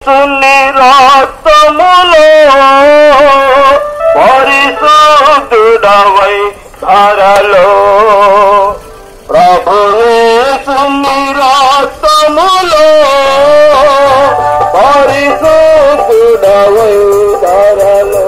యేసుని రక్తములో పరిశుద్ధుడవై ధరలో ప్రభు యేసుని రక్తములో పరిశుద్ధుడవై ధరలో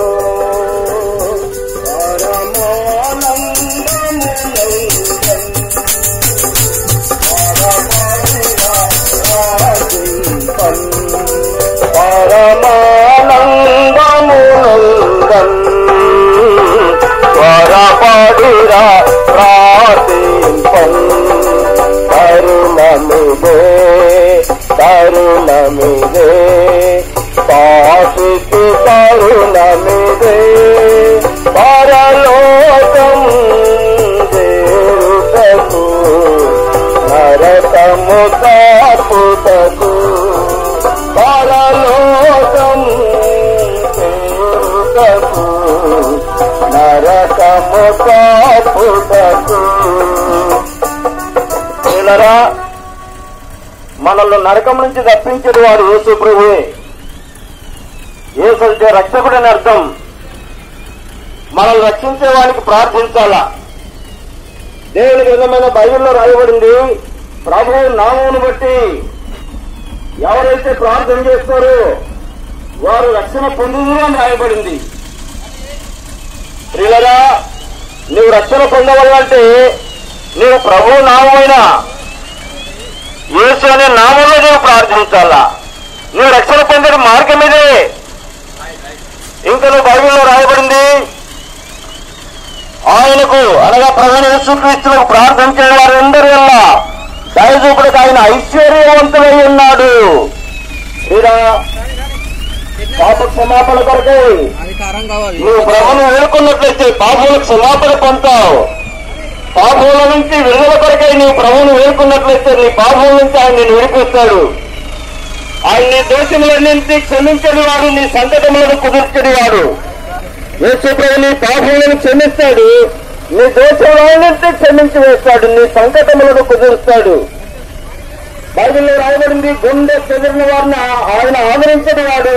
పరమానందమునందం త్వరపడిరా ప్రార్థింపం తరుణమిదే తరుణమిదే పాపికి తరుణమిదే పరలోకం దేరుటకు నరకము తాపుటకు పరలోకం చేరుటకు నరకము తాపుటకు పిల్లరా మనల్ని నరకం నుంచి తప్పించేది వాడు యేసు ప్రభువే యేసు అంటే రక్షకుడని అర్థం మనల్ని రక్షించే వాడికి ప్రార్థించాలా దేవుని విధమైన బైబిల్లో రాయబడింది ప్రభు నామమును బట్టి ఎవరైతే ప్రార్థన చేస్తారో వారు రక్షణ పొందుదురు అని రాయబడింది ప్రియులరా నీవు రక్షణ పొందవాలంటే నీవు ప్రభు నామమైన యేసు అనే నామంలో నీవు ప్రార్థించాలా నువ్వు రక్షణ పొందే మార్గం ఇదే ఇంకా నువ్వు బైబిల్లో రాయబడింది ఆయనకు అనగా ప్రధాన యేసుక్రీస్తులకు ప్రార్థన చేయడం వారందరి వల్ల దయచూపుడికి ఆయన ఐశ్వర్యవంతుడై ఉన్నాడు ఇలా పాప క్షమాపణ కొరకై అధికారం కావాలి నువ్వు ప్రభును వేడుకున్నట్లయితే పాపులకు క్షమాపణ పొందుతావు పాపుల నుంచి విడుదల కొరకై నీవు ప్రభువును వేడుకున్నట్లయితే నీ పాపుల నుంచి ఆయన నేను విడిపిస్తాడు ఆయన నీ దోషములన్నింటి క్షమించని వాడు నీ సంకటములను కుదుర్చని వాడు యేసు ప్రభు నీ పాపములను క్షమిస్తాడు నీ దోషములన్నింటి క్షమించి వేస్తాడు నీ సంకటములను కుదురుస్తాడు బైబిల్లో రాయబడింది గుండె చెదిరిన వారిని ఆయన ఆదరించని వాడు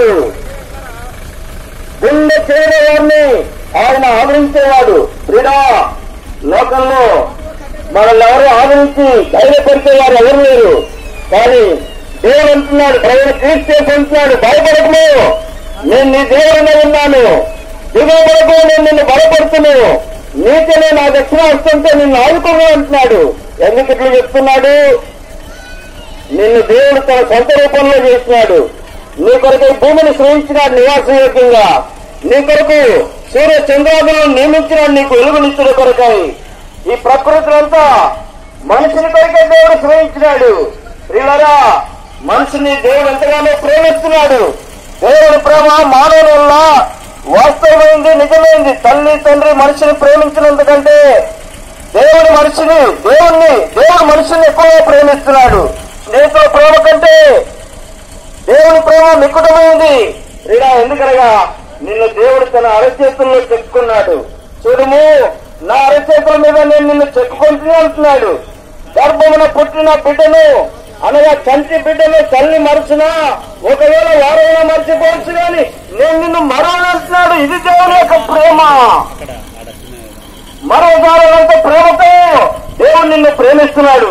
గుండె చేరిన వారిని ఆయన ఆదరించేవాడు క్రీడా లోకంలో మనల్ని ఎవరు ఆదరించి ధైర్యపరిచేవారు ఎవరు లేరు కానీ దేవుడు అంటున్నాడు ప్రజలు క్రీస్తే అంటున్నాడు భయపడకము నేను నీ దేవుడినే ఉన్నాను దిగబడకు నేను నిన్ను బలపడుతున్నాను నీతోనే నా దక్షిణ వస్తుంటే నిన్ను ఆదుకుని అంటున్నాడు ఎందుకు ఇట్లా చెప్తున్నాడు నిన్ను దేవుడు తన సొంత రూపంలో చేసినాడు నీ కొరకు ఈ భూమిని సృష్టించినాడు నివాసయోగ్యంగా నీ కొరకు సూర్య చంద్రాదులను నియమించినాడు నీకు వెలుగునిచ్చిన కొరకై ఈ ప్రకృతిలంతా మనిషిని కొరకే దేవుడు సృష్టించినాడు ప్రియులరా మనిషిని దేవుడు ఎంతగానో ప్రేమిస్తున్నాడు దేవుడి ప్రేమ మానవుల వల్ల వాస్తవమైంది నిజమైంది తల్లి తండ్రి మనిషిని ప్రేమించినందుకంటే దేవుడి మనిషిని దేవుణ్ణి దేవుడు మనుషుల్ని ఎక్కువగా ప్రేమిస్తున్నాడు స్నేహితుల ప్రేమ కంటే దేవుని ప్రేమ నిక్కుటమైంది ఇలా ఎందుకనగా నిన్ను దేవుడు తన అరచేతుల్లో చెక్కున్నాడు చూడుము నా అరచేతుల మీద నేను నిన్ను చెక్కుకుంటూనే అంటున్నాడు గర్భమున పుట్టిన బిడ్డను అనగా చంటి బిడ్డను తల్లి మరచునా ఒకవేళ వారైనా మర్చిపోవచ్చు కానీ నేను నిన్ను మరవనంటున్నాడు ఇది దేవుని యొక్క ప్రేమ అక్కడ ఆడ చిన్న మరో జాలంత ప్రేమతో దేవుడు నిన్ను ప్రేమిస్తున్నాడు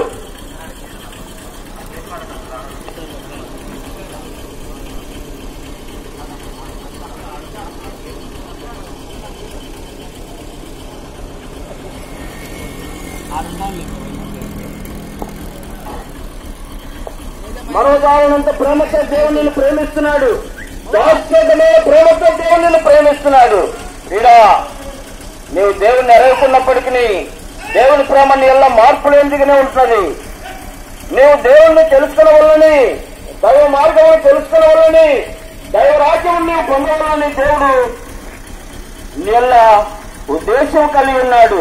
మరో జాలనంత ప్రేమతో దేవుడు నిన్ను ప్రేమిస్తున్నాడు శాశ్వతమైన ప్రేమతో దేవుడు నిన్ను ప్రేమిస్తున్నాడు వీడా నీవు దేవుణ్ణి ఎరగకున్నప్పటికీ దేవుని ప్రేమ నీ ఎలా మార్పు లేనిదిగానే ఉంటున్నది నీవు దేవుణ్ణి తెలుసుకున్న వల్లని దైవ మార్గం తెలుసుకున్న వల్లని దైవ రాజ్యం నీవు పొందవాలని దేవుడు నీ ఉద్దేశం కలిగి ఉన్నాడు